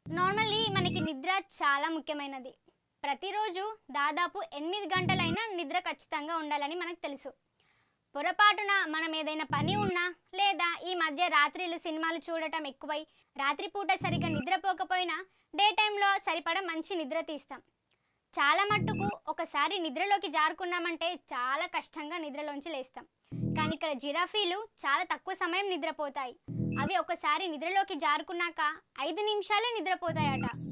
normally మనకి నిద్ర చాలా ముఖ్యమైనది ప్రతిరోజు దాదాపు ఎనిమిది గంటలైనా నిద్ర ఖచ్చితంగా ఉండాలని మనకు తెలుసు పొరపాటున మనం ఏదైనా పని ఉన్నా లేదా ఈ మధ్య రాత్రిళ్ళు సినిమాలు చూడటం ఎక్కువై రాత్రిపూట సరిగ్గా నిద్రపోకపోయినా డే టైంలో సరిపడా మంచి నిద్ర తీస్తాం చాలా మట్టుకు ఒకసారి నిద్రలోకి జారుకున్నామంటే చాలా కష్టంగా నిద్రలోంచి లేస్తాం కానీ ఇక్కడ జిరాఫీలు చాలా తక్కువ సమయం నిద్రపోతాయి అవి ఒకసారి నిద్రలోకి జారుకున్నాక ఐదు నిమిషాలే నిద్రపోతాయట